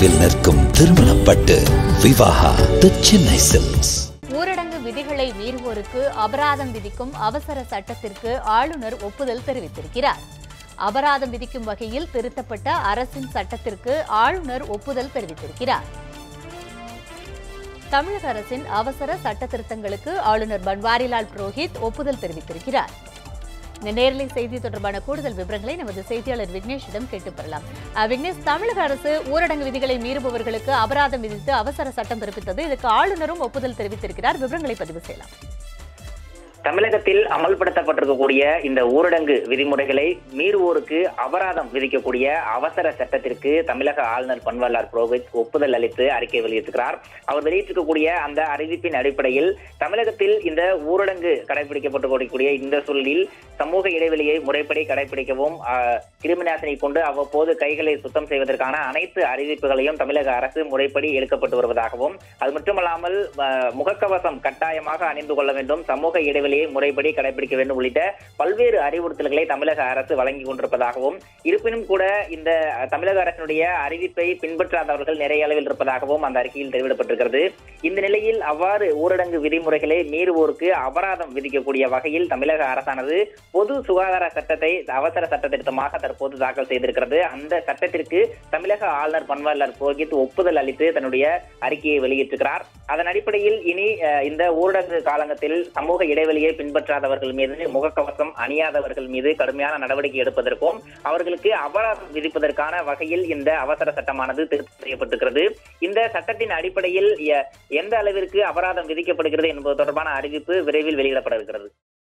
தொலைவில் நிற்கும் திருமணப்பட்டு விவாகா தி சென்னை சில்க்ஸ் ஊரடங்கு விதிகளை மீறுவோருக்கு அபராதம் விதிக்கும் அவசர சட்டத்திற்கு ஆளுநர் ஒப்புதல் தெரிவித்திருக்கிறார் அபராதம் விதிக்கும் வகையில் திருத்தப்பட்ட அரசின் சட்டத்திற்கு ஆளுநர் ஒப்புதல் தெரிவித்திருக்கிறார் தமிழக அரசின் அவசர சட்ட திருத்தங்களுக்கு ஆளுநர் பன்வாரிலால் புரோஹித் ஒப்புதல் தெரிவித்திருக்கிறார் இந்த நேரலை செய்தி தொடர்பான கூடுதல் விவரங்களை நமது செய்தியாளர் விக்னேஷிடம் கேட்டு பெறலாம் அஹ், விக்னேஷ் தமிழக அரசு ஊரடங்கு விதிகளை மீறுபவர்களுக்கு அபராதம் விதித்து அவசர சட்டம் பிறப்பித்தது இதுக்கு ஆளுநரும் ஒப்புதல் தெரிவித்திருக்கிறார் விவரங்களை பதிவு செய்யலாம் தமிழகத்தில் அமல்படுத்தப்பட்டிருக்கக்கூடிய இந்த ஊரடங்கு விதிமுறைகளை மீறுவோருக்கு அபராதம் விதிக்கக்கூடிய அவசர சட்டத்திற்கு தமிழக ஆளுநர் பன்வாரிலால் புரோஹித் ஒப்புதல் அளித்து அறிக்கை வெளியிட்டிருக்கிறார் அவர் வெளியிட்டிருக்கக்கூடிய அந்த அறிவிப்பின் அடிப்படையில் தமிழகத்தில் இந்த ஊரடங்கு கடைபிடிக்கப்பட்டு இந்த சூழலில் சமூக இடைவெளியை முறைப்படி கடைபிடிக்கவும் ஆஹ், கிருமிநாசினி கொண்டு அவ்வப்போது கைகளை சுத்தம் செய்வதற்கான அனைத்து அறிவிப்புகளையும் தமிழக அரசு முறைப்படி எடுக்கப்பட்டு வருவதாகவும் அது மட்டுமல்லாமல் ஆஹ், முகக்கவசம் கட்டாயமாக அணிந்து கொள்ள வேண்டும் சமூக இடைவெளியை முறைப்படி கடைபிடிக்க வேண்டும் உள்ளிட்ட பல்வேறு அறிவுறுத்தல்களை தமிழக அரசு வழங்கி கொண்டிருப்பதாகவும் இருப்பினும் கூட இந்த தமிழக அரசினுடைய அறிவிப்பை பின்பற்றாதவர்கள் நிறைய அளவில் இருப்பதாகவும் அந்த அறிக்கையில் தெரிவிக்கப்பட்டிருக்கிறது இந்த நிலையில் அவ்வாறு ஊரடங்கு விதிமுறைகளை மீறுவோருக்கு அபராதம் விதிக்கக்கூடிய வகையில் தமிழக அரசானது பொது சுகாதார சட்டத்தை அவசர சட்ட திருத்தமாக தற்போது தாக்கல் செய்திருக்கிறது அந்த சட்டத்திற்கு தமிழக ஆளுநர் பன்வாரிலால் புரோஹித் ஒப்புதல் அளித்து தன்னுடைய அறிக்கையை வெளியிட்டிருக்கிறார் அதன் அடிப்படையில் இனி அஹ், இந்த ஊரடங்கு காலங்கத்தில் சமூக இடைவெளியை பின்பற்றாதவர்கள் மீது முகக்கவசம் அணியாதவர்கள் மீது கடுமையான நடவடிக்கை எடுப்பதற்கும் அவர்களுக்கு அபராதம் விதிப்பதற்கான வகையில் இந்த அவசர சட்டமானது திருத்தம் செய்யப்பட்டிருக்கிறது இந்த சட்டத்தின் அடிப்படையில் எ- எந்த அளவிற்கு அபராதம் விதிக்கப்படுகிறது என்பது தொடர்பான அறிவிப்பு விரைவில் வெளியிடப்பட இருக்கிறது